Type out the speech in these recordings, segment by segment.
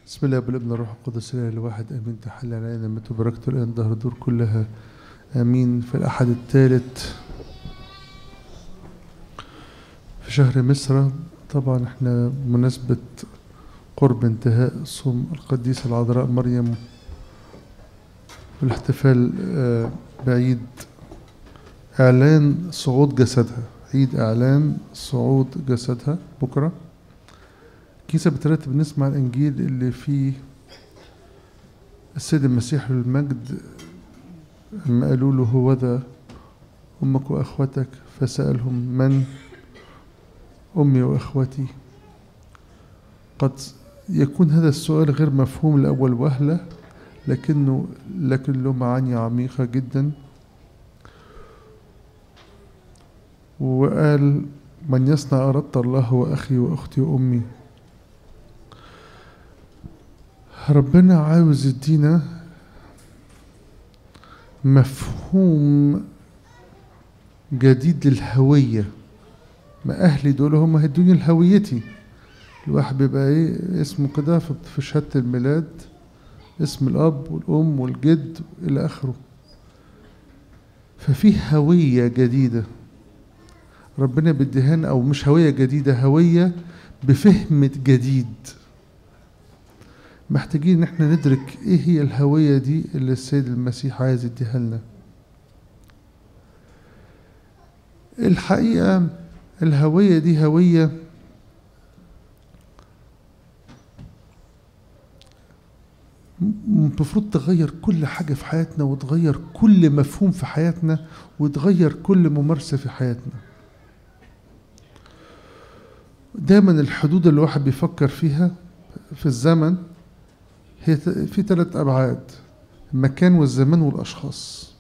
بسم الله والابن الروح القدس الاله الواحد امين تحل علينا مت وبركته الان ظهر الدور كلها امين في الاحد الثالث في شهر مصر طبعا احنا بمناسبة قرب انتهاء صوم القديسة العذراء مريم والاحتفال آه، بعيد اعلان صعود جسدها عيد اعلان صعود جسدها بكره الكنيسة بترتب نسمع الإنجيل اللي فيه السيد المسيح للمجد لما قالوا له هو ذا أمك وأخوتك فسألهم من أمي وأخوتي قد يكون هذا السؤال غير مفهوم لأول وهلة لكنه لكن له معاني عميقة جدا وقال من يصنع أردت الله هو أخي وأختي وأمي ربنا عاوز يدينا مفهوم جديد للهوية ما أهلي دول هم هيدوني لهويتي الواحد بيبقى إيه اسمه كده في في شهادة الميلاد اسم الأب والأم والجد إلى آخره ففي هوية جديدة ربنا بيديهان أو مش هوية جديدة هوية بفهم جديد محتاجين ان احنا ندرك ايه هي الهوية دي اللي السيد المسيح عايز يديها لنا الحقيقة الهوية دي هوية المفروض تغير كل حاجة في حياتنا وتغير كل مفهوم في حياتنا وتغير كل ممارسة في حياتنا دايما الحدود اللي الواحد بيفكر فيها في الزمن هي في ثلاث أبعاد المكان والزمان والأشخاص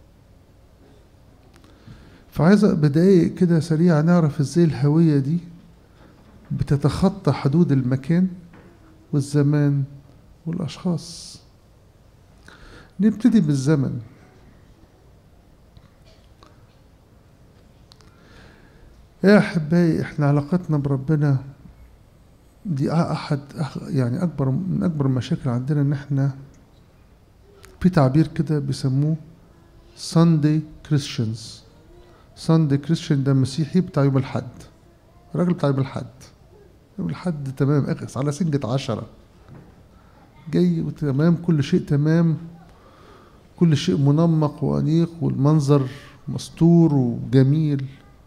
فعايز بدقايق كده سريعة نعرف ازاي الهوية دي بتتخطى حدود المكان والزمان والأشخاص نبتدي بالزمن يا أحبائي احنا علاقتنا بربنا دي احد يعني اكبر من اكبر المشاكل عندنا ان احنا في تعبير كده بيسموه ساندي كريستيانز ساندي كريستيان ده مسيحي بتاع يوم الحد الراجل بتاع يوم الحد يوم الحد تمام اغس على سنجة عشرة جاي وتمام كل شيء تمام كل شيء منمق وأنيق والمنظر مستور وجميل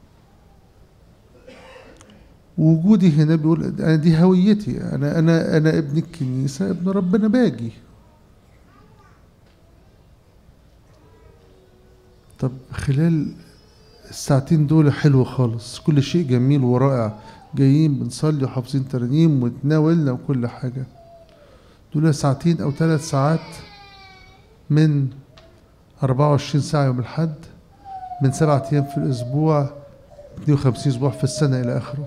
وجودي هنا بيقول انا دي هويتي انا انا انا ابن الكنيسه ابن ربنا باجي طب خلال الساعتين دول حلو خالص كل شيء جميل ورائع جايين بنصلي وحافظين ترانيم وتناولنا وكل حاجه دول ساعتين او ثلاث ساعات من 24 ساعه يوم الحد من سبعة ايام في الاسبوع 52 اسبوع في السنه الى اخره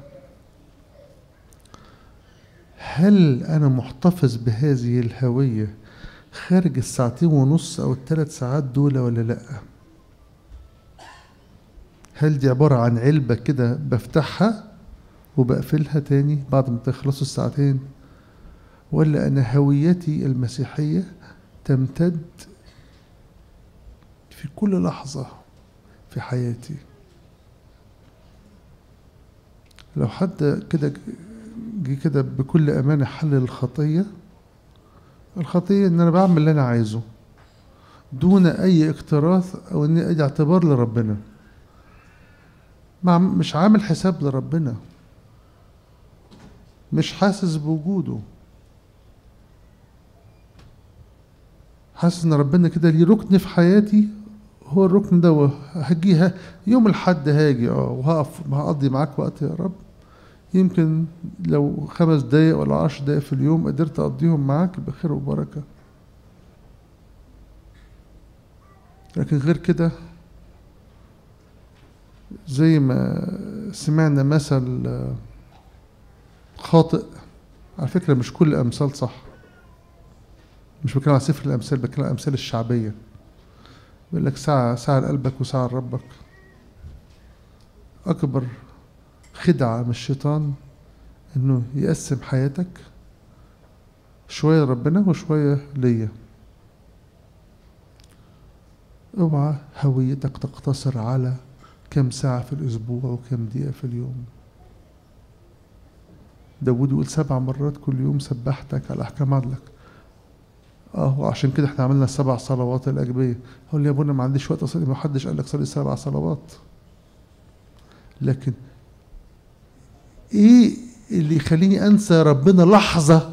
هل أنا محتفظ بهذه الهوية خارج الساعتين ونص أو الثلاث ساعات دول ولا لأ؟ هل دي عبارة عن علبة كده بفتحها وبقفلها تاني بعد ما تخلصوا الساعتين ولا أنا هويتي المسيحية تمتد في كل لحظة في حياتي لو حد كده جه كده بكل أمانة حل الخطية الخطية إن أنا بعمل اللي أنا عايزه دون أي اكتراث أو إن أي اعتبار لربنا مش عامل حساب لربنا مش حاسس بوجوده حاسس ان ربنا كده ليه ركن في حياتي هو الركن ده هجيها يوم الحد هاجي اه وهقف هقضي معاك وقت يا رب يمكن لو خمس دقايق ولا عشر دقايق في اليوم قدرت أقضيهم معاك بخير وبركة لكن غير كده زي ما سمعنا مثل خاطئ على فكرة مش كل الأمثال صح مش بتكلم على سفر الأمثال بتكلم على الأمثال الشعبية بيقول لك ساعة ساعة لقلبك وساعة لربك أكبر خدعة من الشيطان انه يقسم حياتك شوية لربنا وشوية ليا اوعى هويتك تقتصر على كم ساعة في الأسبوع وكم دقيقة في اليوم داود يقول سبع مرات كل يوم سبحتك على أحكام عدلك اه وعشان كده احنا عملنا السبع صلوات الأجبية هقول لي يا ابونا ما عنديش وقت أصلي ما حدش قال لك صلي سبع صلوات لكن ايه اللي يخليني انسى ربنا لحظة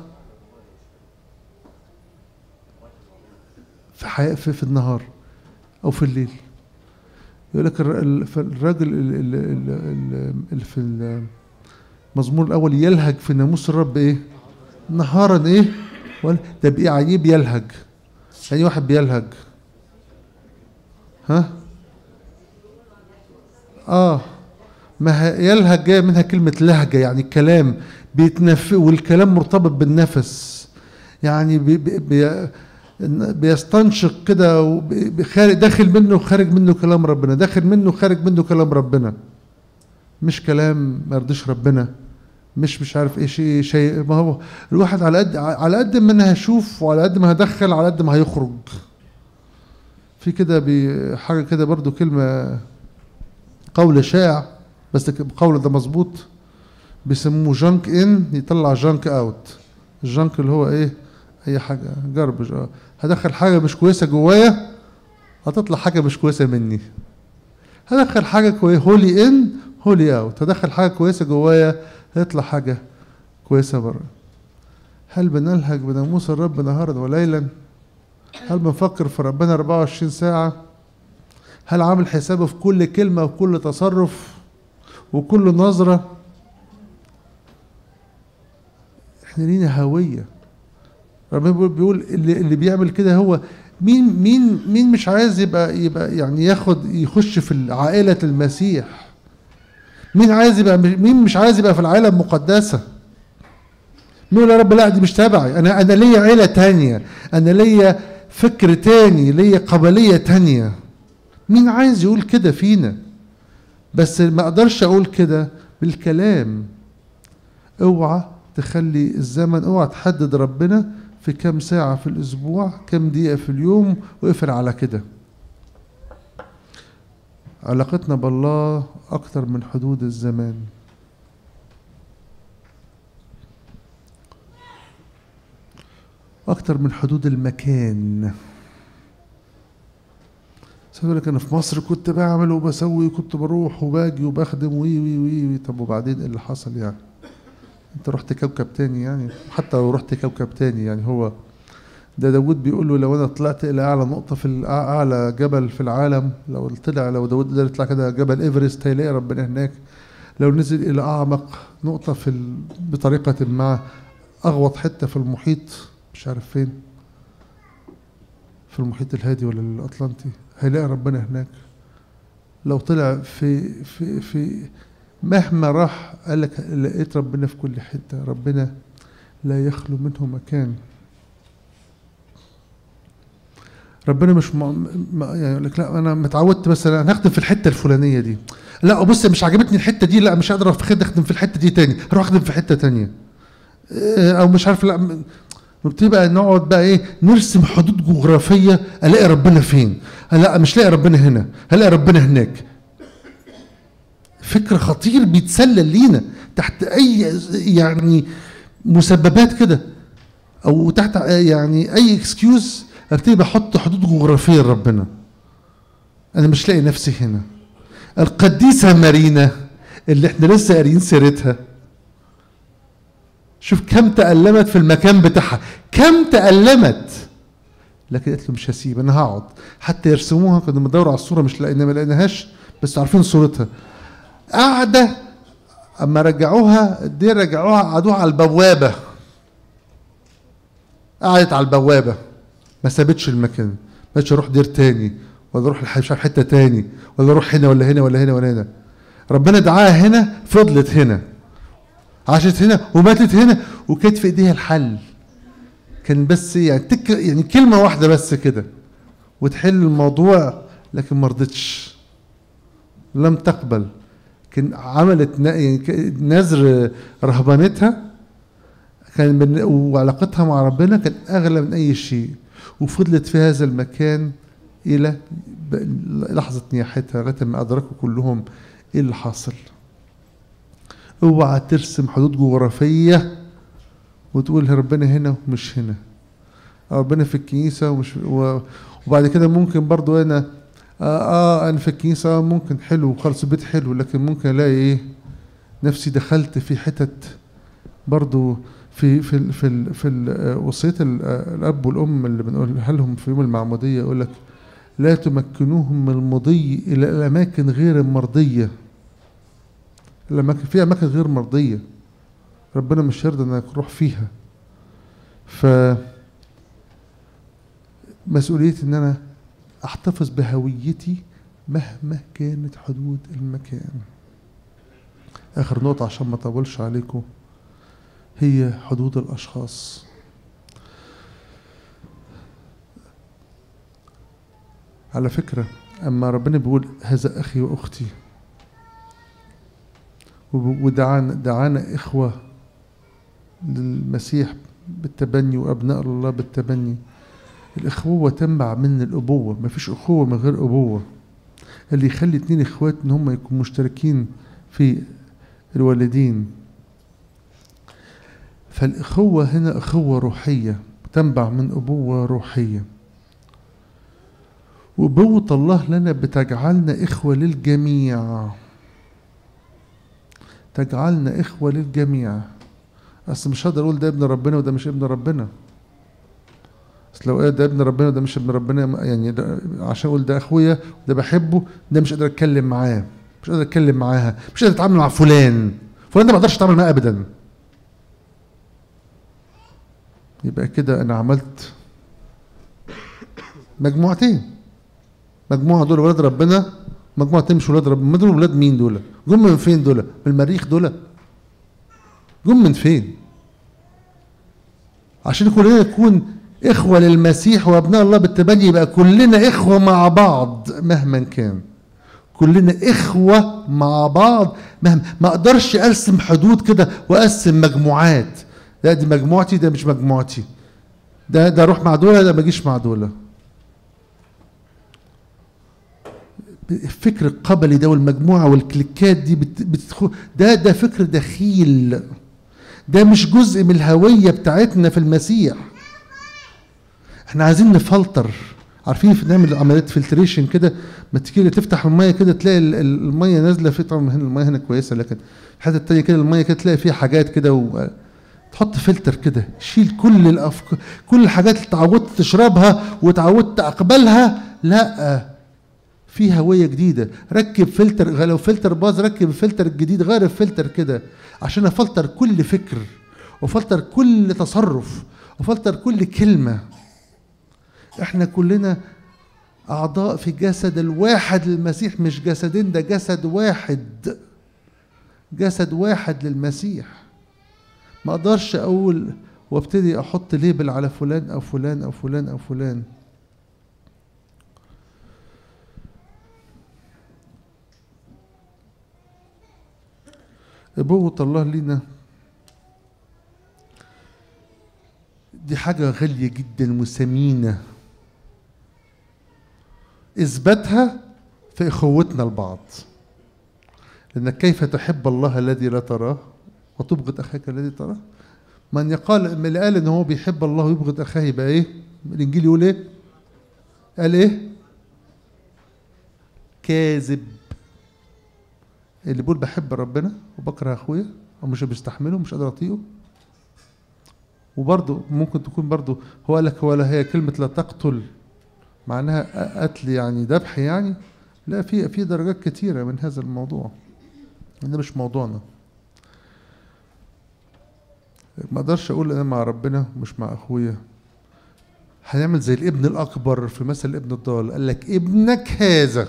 في حياة في, في النهار او في الليل يقول لك الراجل اللي في المزمور الاول يلهج في ناموس الرب ايه نهارا ايه ده بايه عجيب يلهج يعني واحد بيلهج ها اه ما يلهج جايه منها كلمه لهجه يعني كلام بيتنف والكلام مرتبط بالنفس يعني بي بي بيستنشق كده داخل منه وخارج منه كلام ربنا داخل منه وخارج منه كلام ربنا مش كلام ما يرضيش ربنا مش مش عارف ايه شيء شيء ما هو الواحد على قد على قد ما انا هشوف وعلى قد ما هدخل على قد ما هيخرج في كده حاجه كده برضو كلمه قول شائع بس القول ده مظبوط بيسموه جانك ان يطلع جانك اوت الجانك اللي هو ايه اي حاجه جربج اه هدخل حاجه مش كويسه جوايا هتطلع حاجه مش كويسه مني هدخل حاجه كويسه هولي ان هولي اوت هدخل حاجه كويسه جوايا هيطلع حاجه كويسه بره هل بنلهج بناموس الرب نهارا وليلا هل بنفكر في ربنا 24 ساعه هل عامل حسابه في كل كلمه وكل تصرف وكل نظره احنا لينا هويه ربنا بيقول اللي, اللي بيعمل كده هو مين مين مين مش عايز يبقى يبقى يعني ياخد يخش في عائله المسيح مين عايز يبقى مين مش عايز يبقى في العائله المقدسه مين يقول يا رب لا دي مش تبعي انا انا ليا عيله تانية انا ليا فكر تاني ليا قبليه تانية مين عايز يقول كده فينا بس ما اقدرش اقول كده بالكلام اوعى تخلي الزمن اوعى تحدد ربنا في كم ساعة في الأسبوع كم دقيقة في اليوم واقفل على كده علاقتنا بالله أكتر من حدود الزمان أكتر من حدود المكان سأقول لك أنا في مصر كنت بعمل وبسوي وكنت بروح وباجي وبخدم وي وي وي, وي. طب وبعدين إيه اللي حصل يعني؟ أنت رحت كوكب تاني يعني حتى لو رحت كوكب تاني يعني هو ده داود بيقول له لو انا طلعت الى اعلى نقطه في اعلى جبل في العالم لو طلع لو داود قدر يطلع كده جبل ايفرست هيلاقي ربنا هناك لو نزل الى اعمق نقطه في ال... بطريقه ما اغوط حته في المحيط مش عارف فين في المحيط الهادي ولا الاطلنطي هيلاقي ربنا هناك لو طلع في في في مهما راح قال لك لقيت ربنا في كل حته ربنا لا يخلو منه مكان ربنا مش م... م... يعني يقول لك لا انا متعودت مثلا انا هخدم في الحته الفلانيه دي لا بص مش عجبتني الحته دي لا مش هقدر اخدم في الحته دي تاني هروح اخدم في حته تانية او مش عارف لا بتبقى نقعد بقى ايه نرسم حدود جغرافيه الاقي ربنا فين لا مش لاقي ربنا هنا هلاقي ربنا هناك فكر خطير بيتسلل لينا تحت اي يعني مسببات كده او تحت يعني اي اكسكيوز ابتدي بحط حدود جغرافيه لربنا انا مش لاقي نفسي هنا القديسه مارينا اللي احنا لسه قاريين سيرتها شوف كم تألمت في المكان بتاعها كم تألمت لكن قالت له مش هسيب انا هقعد حتى يرسموها كنا بندور على الصوره مش لقينا ما لقيناهاش بس عارفين صورتها قاعده اما رجعوها دي رجعوها قعدوها على البوابه قعدت على البوابه ما سابتش المكان ما بقتش اروح دير تاني ولا اروح مش عارف حته تاني ولا اروح هنا ولا هنا ولا هنا ولا هنا ربنا دعاها هنا فضلت هنا عاشت هنا وماتت هنا وكانت في ايديها الحل كان بس يعني تك يعني كلمه واحده بس كده وتحل الموضوع لكن ما رضتش لم تقبل كان عملت يعني نذر رهبانتها كان من وعلاقتها مع ربنا كان اغلى من اي شيء وفضلت في هذا المكان الى ب- لحظه نياحتها لغايه ما ادركوا كلهم ايه اللي حاصل اوعى ترسم حدود جغرافيه وتقول ربنا هنا ومش هنا ربنا في الكنيسه ومش و- وبعد كده ممكن برضو انا اه, آه انا في الكنيسه آه ممكن حلو خالص البيت حلو لكن ممكن الاقي ايه نفسي دخلت في حتت برضو في في ال في ال في ال- آه، وصيه ال- آه، الاب والام اللي بنقولها لهم في يوم المعموديه يقول لك لا تمكنوهم من المضي الى الاماكن غير المرضيه الاماكن في اماكن غير مرضيه ربنا مش يرضى انك تروح فيها ف مسؤوليتي ان انا احتفظ بهويتي مهما كانت حدود المكان اخر نقطه عشان ما اطولش عليكم هي حدود الاشخاص على فكره اما ربنا بيقول هذا اخي واختي وب- ودعانا دعانا اخوه للمسيح بالتبني وابناء الله بالتبني الاخوه تنبع من الابوه مفيش اخوه من غير ابوه اللي يخلي اتنين اخوات ان هم يكونوا مشتركين في الوالدين فالاخوه هنا اخوه روحيه تنبع من ابوه روحيه وابوه الله لنا بتجعلنا اخوه للجميع تجعلنا اخوه للجميع اصل مش هقدر اقول ده ابن ربنا وده مش ابن ربنا اصل لو قال ده ابن ربنا وده مش ابن ربنا يعني ده عشان اقول ده اخويا وده بحبه ده مش قادر اتكلم معاه مش قادر اتكلم معاها مش قادر اتعامل مع فلان فلان ده ما اقدرش اتعامل معاه ابدا يبقى كده انا عملت مجموعتين مجموعه دول ولاد ربنا مجموعه مش ولاد ربنا ما دول ولاد مين دول جم من فين دول من المريخ دول جم من فين عشان كلنا نكون إخوة للمسيح وأبناء الله بالتبني يبقى كلنا إخوة مع بعض مهما كان كلنا إخوة مع بعض مهما ما أقدرش أرسم حدود كده وأقسم مجموعات لا دي مجموعتي ده مش مجموعتي ده ده أروح مع دولة ده ما أجيش مع دولة الفكر القبلي ده والمجموعة والكليكات دي بت- بتدخل ده ده فكر دخيل ده مش جزء من الهوية بتاعتنا في المسيح احنا عايزين نفلتر عارفين في نعمل عمليه فلتريشن كده ما تيجي تفتح الميه كده تلاقي ال- ال- الميه نازله في طبعا هنا الميه هنا كويسه لكن الحته التانيه كده الميه كده تلاقي فيها حاجات كده و... تحط فلتر كده شيل كل الافكار كل الحاجات اللي اتعودت تشربها وتعودت اقبلها لا في هويه جديده ركب فلتر لو فلتر باظ ركب الفلتر الجديد غير الفلتر كده عشان افلتر كل فكر وفلتر كل تصرف وفلتر كل كلمه احنا كلنا اعضاء في جسد الواحد للمسيح مش جسدين ده جسد واحد جسد واحد للمسيح ما اقدرش اقول وابتدي احط ليبل على فلان او فلان او فلان او فلان ابوة الله لينا دي حاجة غالية جدا وثمينة اثباتها في اخوتنا لبعض لانك كيف تحب الله الذي لا تراه وتبغض اخاك الذي تراه من يقال من اللي قال ان هو بيحب الله ويبغض اخاه يبقى ايه الانجيل يقول ايه قال ايه كاذب اللي بيقول بحب ربنا وبكره اخويا او مش بستحمله مش قادر اطيقه وبرضه ممكن تكون برضه هو قال لك ولا هي كلمه لا تقتل معناها قتل يعني ذبح يعني لا في في درجات كتيره من هذا الموضوع ده مش موضوعنا ما اقدرش اقول انا مع ربنا مش مع اخويا هنعمل زي الابن الاكبر في مثل الابن الضال قال لك ابنك هذا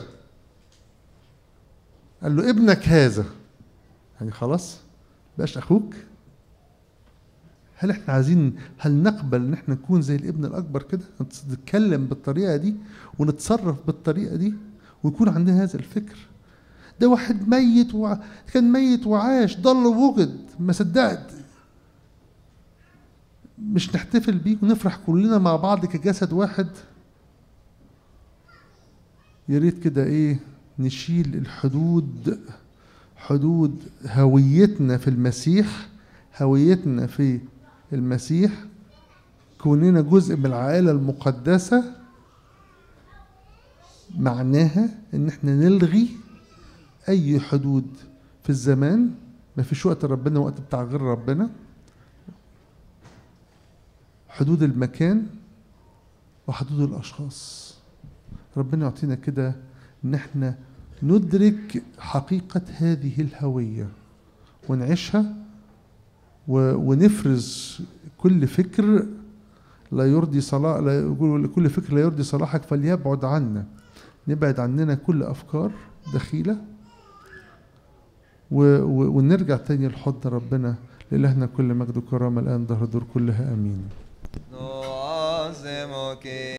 قال له ابنك هذا يعني خلاص بقاش اخوك هل احنا عايزين هل نقبل ان احنا نكون زي الابن الاكبر كده نتكلم بالطريقه دي ونتصرف بالطريقه دي ويكون عندنا هذا الفكر ده واحد ميت وع... كان ميت وعاش ضل ووجد ما صدقت مش نحتفل بيه ونفرح كلنا مع بعض كجسد واحد يا ريت كده ايه نشيل الحدود حدود هويتنا في المسيح هويتنا في المسيح كوننا جزء من العائلة المقدسة معناها ان احنا نلغي اي حدود في الزمان ما فيش وقت ربنا وقت بتاع غير ربنا حدود المكان وحدود الاشخاص ربنا يعطينا كده ان احنا ندرك حقيقة هذه الهوية ونعيشها و- ونفرز كل فكر لا يرضي صلاح لا يقول كل فكر لا يرضي صلاحك فليبعد عنا نبعد عننا كل افكار دخيله و... و... ونرجع تاني لحضن ربنا لإلهنا كل مجد وكرامة الآن ظهر دور كلها آمين نعظمك